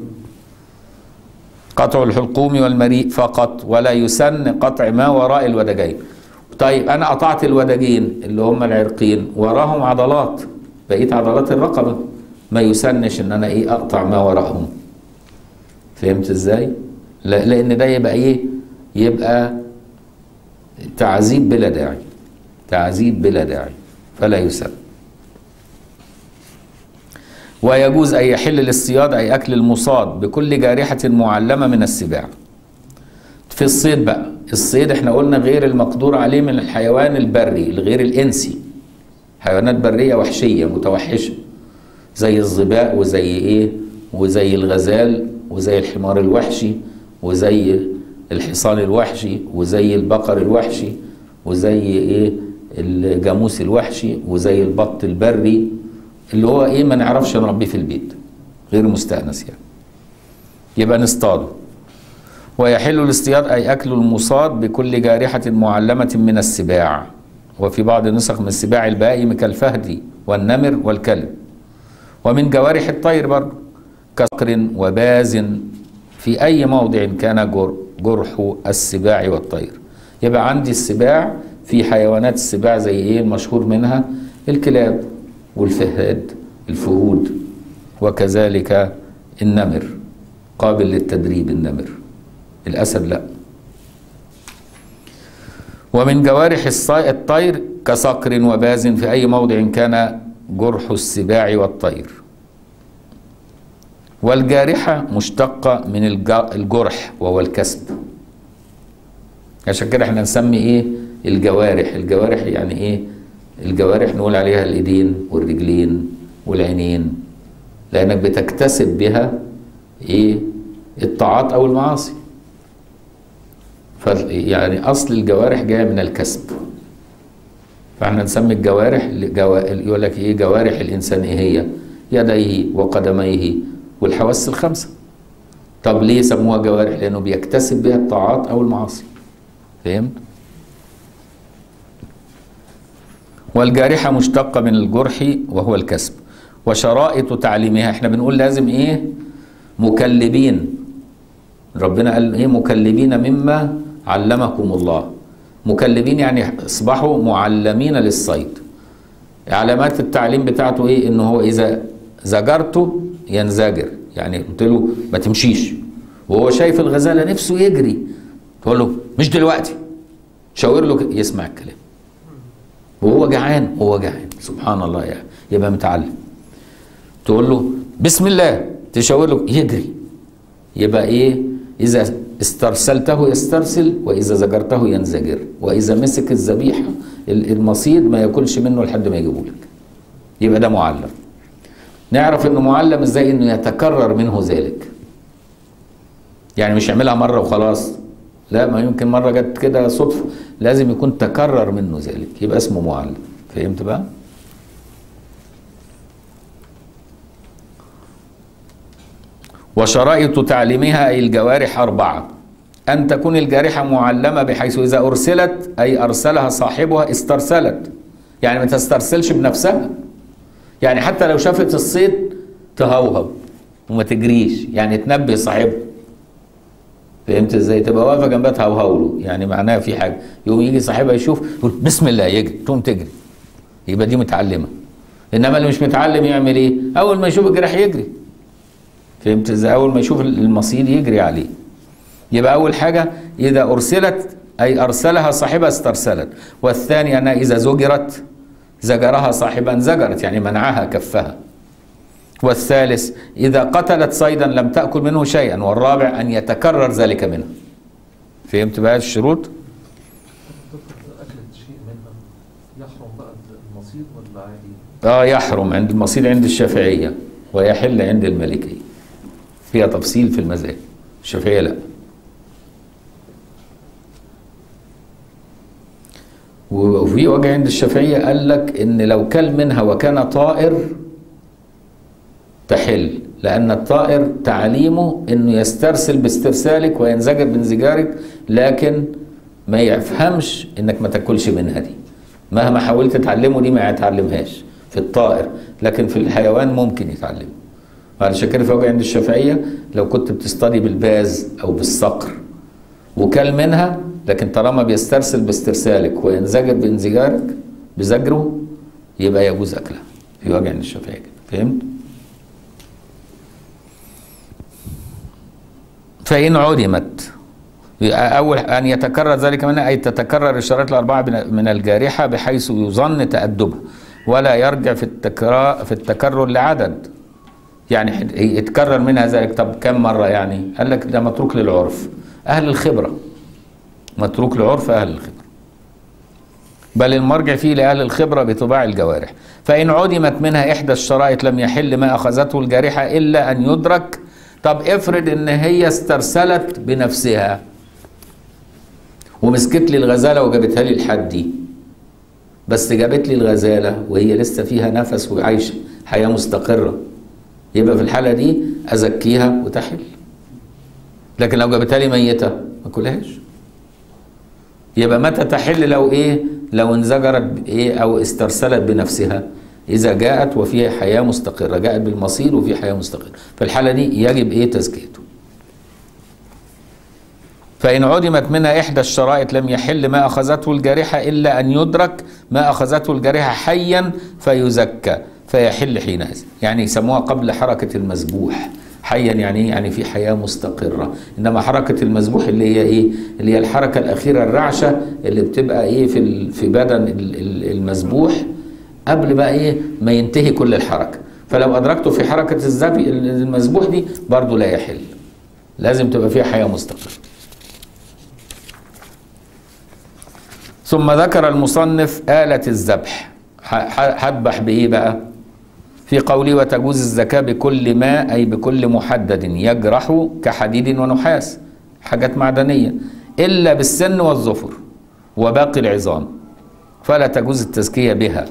قطع الحلقوم والمريء فقط ولا يسن قطع ما وراء الودجين طيب انا قطعت الودجين اللي هم العرقين وراهم عضلات بقيت عضلات الرقبه ما يسنش ان انا ايه اقطع ما وراءهم فهمت ازاي لا لان ده يبقى ايه يبقى تعذيب بلا داعي تعذيب بلا داعي فلا يسن ويجوز أن يحل الاصطياد أي أكل المصاد بكل جارحة معلمة من السباع في الصيد بقى الصيد احنا قلنا غير المقدور عليه من الحيوان البري الغير الإنسي حيوانات برية وحشية متوحشة زي الظباء وزي ايه وزي الغزال وزي الحمار الوحشي وزي الحصان الوحشي وزي البقر الوحشي وزي ايه الجاموس الوحشي وزي البط البري اللي هو ايه ما نعرفش نربيه في البيت غير مستأنس يعني يبقى نصطاده ويحل الاصطياد أي أكل المصاد بكل جارحة معلمة من السباع وفي بعض النسخ من السباع البائم كالفهد والنمر والكلب ومن جوارح الطير برضه كصقر وباز في أي موضع كان جر- جرح السباع والطير يبقى عندي السباع في حيوانات السباع زي ايه المشهور منها الكلاب والفهاد الفهود وكذلك النمر قابل للتدريب النمر الأسد لا ومن جوارح الصي- الطير كصقر وباز في أي موضع كان جرح السباع والطير والجارحة مشتقة من الج- الجرح وهو الكسب عشان كده احنا نسمي ايه الجوارح الجوارح يعني ايه الجوارح نقول عليها الايدين والرجلين والعينين لانك بتكتسب بها ايه الطاعات او المعاصي ف يعني اصل الجوارح جايه من الكسب فاحنا نسمي الجوارح الجوا- يقول لك ايه جوارح الانسان ايه هي يديه وقدميه والحواس الخمسه طب ليه سموها جوارح لانه بيكتسب بها الطاعات او المعاصي فهمت والجارحة مشتقة من الجرح وهو الكسب وشرائط تعليمها احنا بنقول لازم ايه مكلبين ربنا قال ايه مكلبين مما علمكم الله مكلبين يعني اصبحوا معلمين للصيد علامات التعليم بتاعته ايه ان هو اذا زجرته ينزجر يعني قلت له ما تمشيش وهو شايف الغزاله نفسه يجري تقول له مش دلوقتي شاور له ك- يسمع الكلام وهو جعان هو جعان سبحان الله يعني يبقى متعلم تقول له بسم الله تشاور له يجري يبقى ايه اذا استرسلته يسترسل واذا زجرته ينزجر واذا مسك الذبيحه ال- المصيد ما ياكلش منه لحد ما يجيبه لك يبقى ده معلم نعرف انه معلم ازاي انه يتكرر منه ذلك يعني مش يعملها مره وخلاص لا ما يمكن مرة جت كده صدفة لازم يكون تكرر منه ذلك يبقى اسمه معلم فهمت بقى؟ وشرائط تعليمها أي الجوارح أربعة أن تكون الجارحة معلمة بحيث إذا أرسلت أي أرسلها صاحبها استرسلت يعني ما تسترسلش بنفسها يعني حتى لو شافت الصيد تهوهو وما تجريش يعني تنبه صاحبها فهمت ازاي تبقى واقفه جنبها تهوهو له يعني معناها في حاجه يقوم يجي صاحبها يشوف يقول بسم الله يجري تقوم تجري يبقى دي متعلمه انما اللي مش متعلم يعمل ايه اول ما يشوف الجراح يجري فهمت ازاي اول ما يشوف المصيد يجري عليه يبقى اول حاجه اذا ارسلت اي ارسلها صاحبها استرسلت والثاني انها اذا زجرت زجرها صاحبا زجرت يعني منعها كفها والثالث إذا قتلت صيدا لم تأكل منه شيئا والرابع أن يتكرر ذلك منها فهمت بقى الشروط دكتور أكلت شيء منها يحرم بقى المصيد ولا عادي؟ آه يحرم عند المصيد عند الشافعية ويحل عند المالكية فيها تفصيل في المذاهب الشافعية لا وفي وجه عند الشافعية قال لك إن لو كل منها وكان طائر تحل لأن الطائر تعليمه إنه يسترسل باسترسالك وينزجر بانزجارك لكن ما يفهمش إنك ما تاكلش منها دي مهما حاولت تعلمه دي ما يتعلمهاش في الطائر لكن في الحيوان ممكن يتعلمه علشان كده في وجه عند الشافعية لو كنت بتصطادي بالباز أو بالصقر وكل منها لكن طالما بيسترسل باسترسالك وينزجر بانزجارك بزجره يبقى يجوز أكلها في وجه عند الشافعية فهمت؟ فإن عدمت أول أن يتكرر ذلك منها أي تتكرر الشرائط الأربعة من الجارحة بحيث يظن تأدبها ولا يرجع في التكرار في التكرر لعدد يعني يتكرر منها ذلك طب كم مرة يعني قال لك ده متروك للعرف أهل الخبرة متروك لعرف أهل الخبرة بل المرجع فيه لأهل الخبرة بطباع الجوارح فإن عدمت منها إحدى الشرائط لم يحل ما أخذته الجارحة إلا أن يدرك طب افرض ان هي استرسلت بنفسها ومسكت لي الغزاله وجابتها لي لحد دي بس جابت لي الغزاله وهي لسه فيها نفس وعايشه حياه مستقره يبقى في الحاله دي ازكيها وتحل لكن لو جابتها لي ميته ما اكلهاش يبقى متى تحل لو ايه لو انزجرت ايه او استرسلت بنفسها إذا جاءت وفيها حياة مستقرة جاءت بالمصير وفي حياة مستقرة في الحالة دي يجب إيه تزكيته فإن عدمت منها إحدى الشرائط لم يحل ما أخذته الجارحة إلا أن يدرك ما أخذته الجارحة حيا فيزكى فيحل حينئذ يعني يسموها قبل حركة المذبوح حيا يعني يعني في حياة مستقرة إنما حركة المذبوح اللي هي إيه اللي هي الحركة الأخيرة الرعشة اللي بتبقى إيه في في بدن المذبوح قبل بقى ايه ما ينتهي كل الحركه فلو ادركته في حركه الذبي المذبوح دي برضه لا يحل لازم تبقى فيها حياه مستقره ثم ذكر المصنف آلة الذبح هذبح بإيه بقى؟ في قوله وتجوز الزكاة بكل ما أي بكل محدد يجرح كحديد ونحاس حاجات معدنية إلا بالسن والظفر وباقي العظام فلا تجوز التزكية بها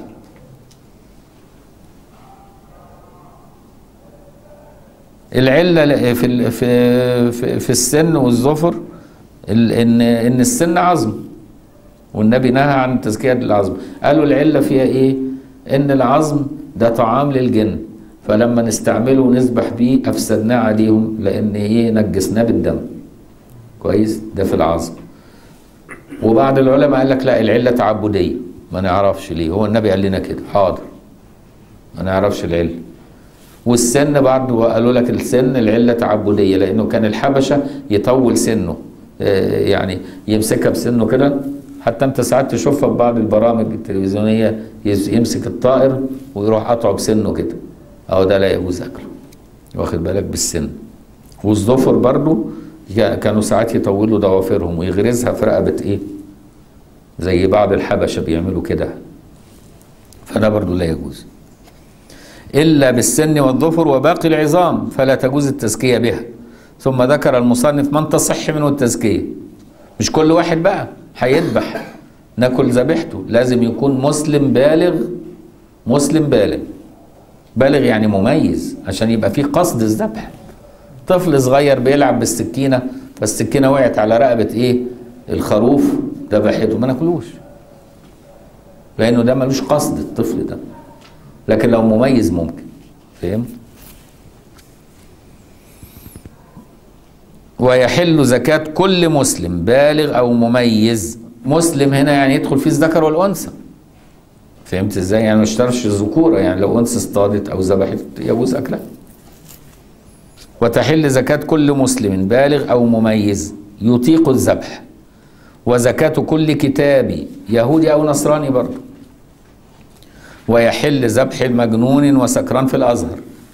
العله في في في السن والظفر ان ان السن عظم والنبي نهى عن تزكيه العظم قالوا العله فيها ايه ان العظم ده طعام للجن فلما نستعمله ونذبح بيه افسدناه عليهم لان ايه نجسناه بالدم كويس ده في العظم وبعض العلماء قال لك لا العله تعبديه ما نعرفش ليه هو النبي قال لنا كده حاضر ما نعرفش العله والسن برضه قالوا لك السن العله تعبديه لانه كان الحبشه يطول سنه يعني يمسكها بسنه كده حتى انت ساعات تشوفها في بعض البرامج التلفزيونيه يمسك الطائر ويروح قطعه بسنه كده اهو ده لا يجوز اكله واخد بالك بالسن والظفر برضه كانوا ساعات يطولوا ضوافرهم ويغرزها في رقبه ايه زي بعض الحبشه بيعملوا كده فده برضه لا يجوز إلا بالسن والظفر وباقي العظام فلا تجوز التزكية بها ثم ذكر المصنف من تصح منه التزكية مش كل واحد بقى هيذبح ناكل ذبيحته لازم يكون مسلم بالغ مسلم بالغ بالغ يعني مميز عشان يبقى فيه قصد الذبح طفل صغير بيلعب بالسكينه فالسكينه وقعت على رقبه ايه الخروف ذبحته ما ناكلوش لانه ده ملوش قصد الطفل ده لكن لو مميز ممكن فهمت ويحل زكاة كل مسلم بالغ أو مميز مسلم هنا يعني يدخل فيه الذكر والأنثى فهمت ازاي يعني ما اشترش الذكورة يعني لو أنثى اصطادت أو ذبحت يجوز أكلها وتحل زكاة كل مسلم بالغ أو مميز يطيق الذبح وزكاة كل كتابي يهودي أو نصراني برضه ويحل ذبح المجنون وسكران في الأزهر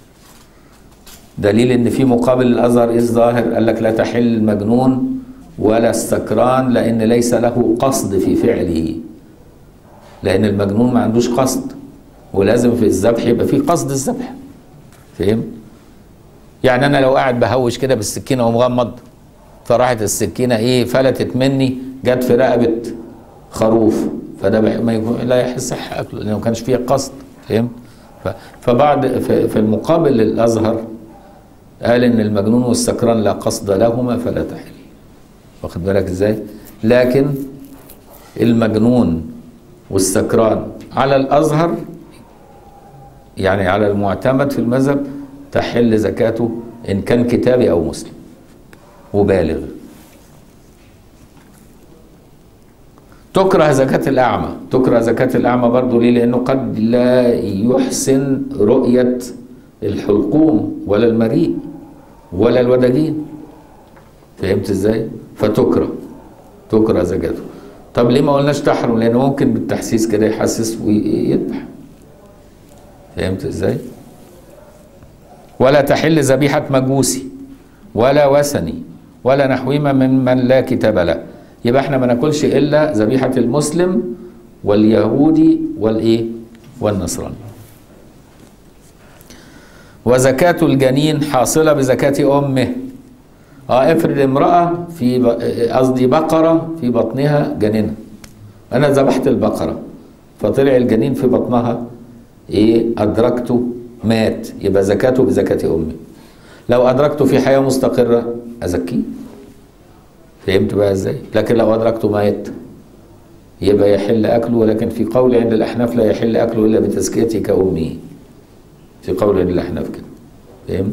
دليل ان في مقابل الازهر ايه الظاهر قال لك لا تحل المجنون ولا السكران لان ليس له قصد في فعله لان المجنون ما عندوش قصد ولازم في الذبح يبقى في قصد الذبح فهم يعني انا لو قاعد بهوش كده بالسكينه ومغمض فراحت السكينه ايه فلتت مني جت في رقبه خروف فده بح- ما يكون لا يصح اكله لانه ما كانش فيه قصد فهمت ف- فبعد في في المقابل للازهر قال ان المجنون والسكران لا قصد لهما فلا تحل واخد بالك ازاي لكن المجنون والسكران على الازهر يعني على المعتمد في المذهب تحل زكاته ان كان كتابي او مسلم وبالغ تكره زكاة الأعمى تكره زكاة الأعمى برضه ليه لأنه قد لا يحسن رؤية الحلقوم ولا المريء ولا الوداجين فهمت ازاي فتكره تكره زكاته طب ليه ما قلناش تحرم لأنه ممكن بالتحسيس كده يحسس ويذبح فهمت ازاي ولا تحل ذبيحة مجوسي ولا وثني ولا نحوهما ممن لا كتاب له يبقى احنا ما ناكلش الا ذبيحه المسلم واليهودي والايه والنصراني وزكاة الجنين حاصلة بزكاة أمه اه افرض امرأة في ب- قصدي بقرة في بطنها جنينها أنا ذبحت البقرة فطلع الجنين في بطنها إيه أدركته مات يبقى زكاته بزكاة أمه لو أدركته في حياة مستقرة أزكيه فهمت بقى ازاي لكن لو ادركته مات يبقى يحل اكله ولكن في قول عند الاحناف لا يحل اكله الا بتزكيته كامه في قول عند الاحناف كده فهمت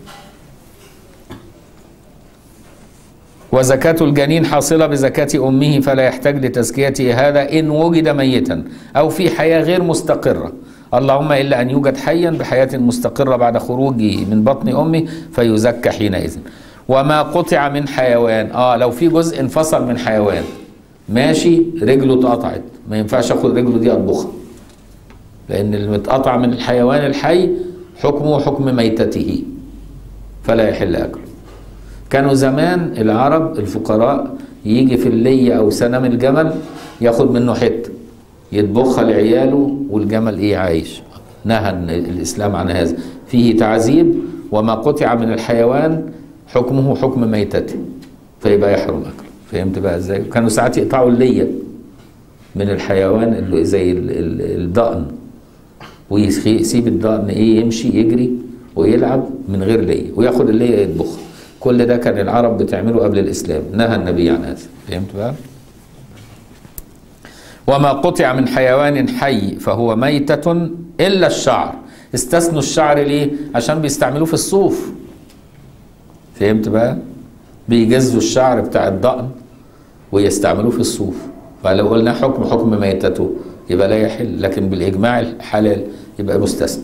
وزكاة الجنين حاصلة بزكاة أمه فلا يحتاج لتزكيته هذا إن وجد ميتا أو في حياة غير مستقرة اللهم إلا أن يوجد حيا بحياة مستقرة بعد خروجه من بطن أمه فيزكى حينئذ وما قطع من حيوان آه لو في جزء انفصل من حيوان ماشي رجله اتقطعت ما ينفعش اخد رجله دي اطبخها لان المتقطع من الحيوان الحي حكمه حكم ميتته فلا يحل اكله كانوا زمان العرب الفقراء يجي في اللية او سنم الجمل ياخد منه حته يطبخها لعياله والجمل ايه عايش نهى الاسلام عن هذا فيه تعذيب وما قطع من الحيوان حكمه حكم ميتته فيبقى يحرم اكله فهمت بقى ازاي كانوا ساعات يقطعوا اللية من الحيوان اللي زي ال- ال- الضأن ويسيب الضأن ايه يمشي يجري ويلعب من غير لية وياخد اللية يطبخها كل ده كان العرب بتعمله قبل الاسلام نهى النبي عن هذا فهمت بقى وما قطع من حيوان حي فهو ميتة إلا الشعر استثنوا الشعر ليه عشان بيستعملوه في الصوف فهمت بقى بيجزوا الشعر بتاع الضأن ويستعملوه في الصوف فلو قلنا حكم حكم ميتته يبقى لا يحل لكن بالإجماع الحلال يبقى مستثنى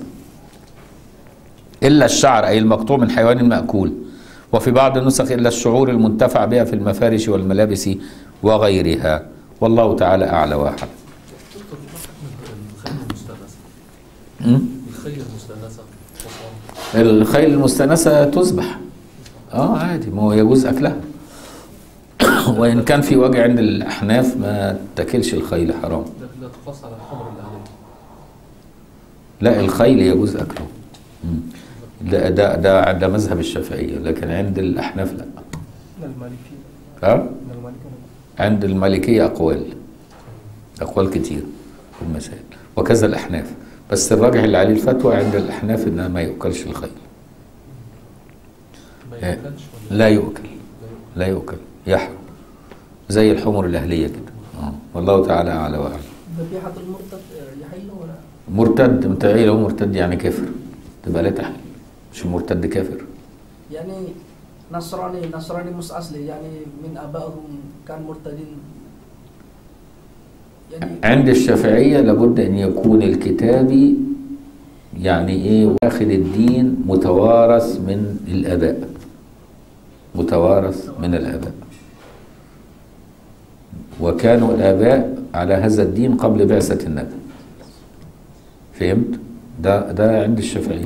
إلا الشعر أي المقطوع من حيوان مأكول وفي بعض النسخ إلا الشعور المنتفع بها في المفارش والملابس وغيرها والله تعالى أعلى واحد دكتور ما حكم الخيل المستأنسة؟ م? الخيل المستأنسة حصان الخيل المستأنسة تذبح اه عادي ما هو يجوز أكلها وإن كان في وجه عند الأحناف ما تاكلش الخيل حرام لكن لا تقاس على الحمر الأهلية لا الخيل يجوز أكله مم. ده ده ده ده مذهب الشافعية لكن عند الأحناف لا من المالكي ها من المالكي عند المالكية أقوال أقوال كتير في المسائل وكذا الأحناف بس الراجح اللي عليه الفتوى عند الأحناف إنها ما يؤكلش الخيل ما إيه. يأكلش ولا لا يؤكل لا يؤكل؟ لا يؤكل يحرم زي الحمر الأهلية كده آه. والله تعالى أعلى وأعلم ذبيحة المرتد آه، يحل ولا مرتد انت ايه لو مرتد يعني كافر تبقى لا تحل مش المرتد كافر يعني نصراني نصراني مش أصلي يعني من آبائهم كان مرتدين يعني عند الشافعية لابد أن يكون الكتابي يعني إيه واخد الدين متوارث من الآباء متوارث من الآباء وكانوا الآباء على هذا الدين قبل بعثة النبي فهمت؟ ده ده عند الشافعية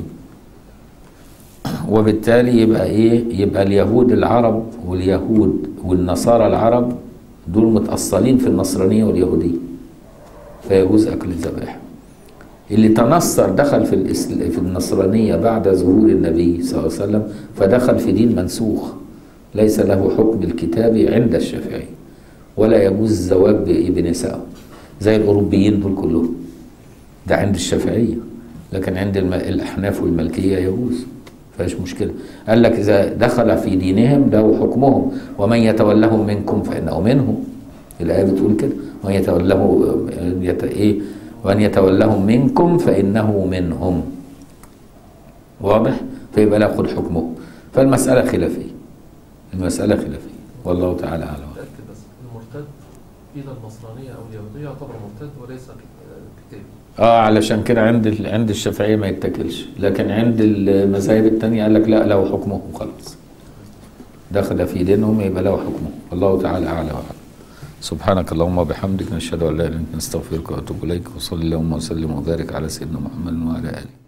وبالتالي يبقى ايه يبقى اليهود العرب واليهود والنصارى العرب دول متأصلين في النصرانية واليهودية فيجوز أكل الذبائح اللي تنصر دخل في الإسل... في النصرانية بعد ظهور النبي صلى الله عليه وسلم فدخل في دين منسوخ ليس له حكم الكتاب عند الشافعي ولا يجوز الزواج ب- بنسائهم زي الأوروبيين دول كلهم ده عند الشافعية لكن عند الم... الأحناف والملكية يجوز فيش مشكلة قال لك إذا دخل في دينهم له حكمهم ومن يتولهم منكم فإنه منهم الآية بتقول كده ومن يتوله يت... إيه وأن يتولهم منكم فإنه منهم واضح فيبقى لا يأخذ حكمه فالمسألة خلافية المسألة خلافية والله تعالى أعلم متأكد بس المرتد إلى النصرانية أو اليهودية يعتبر مرتد وليس ك- كتاب اه علشان كده عند ال... عند الشافعية ما يتكلش لكن عند المذاهب التانية قال لك لا له حكمه خلاص دخل في دينهم يبقى له حكمه الله تعالى أعلى وأعلم سبحانك اللهم وبحمدك نشهد أن لا إله إلا أنت نستغفرك ونتوب إليك وصلى اللهم وسلم وبارك على سيدنا محمد وعلى آله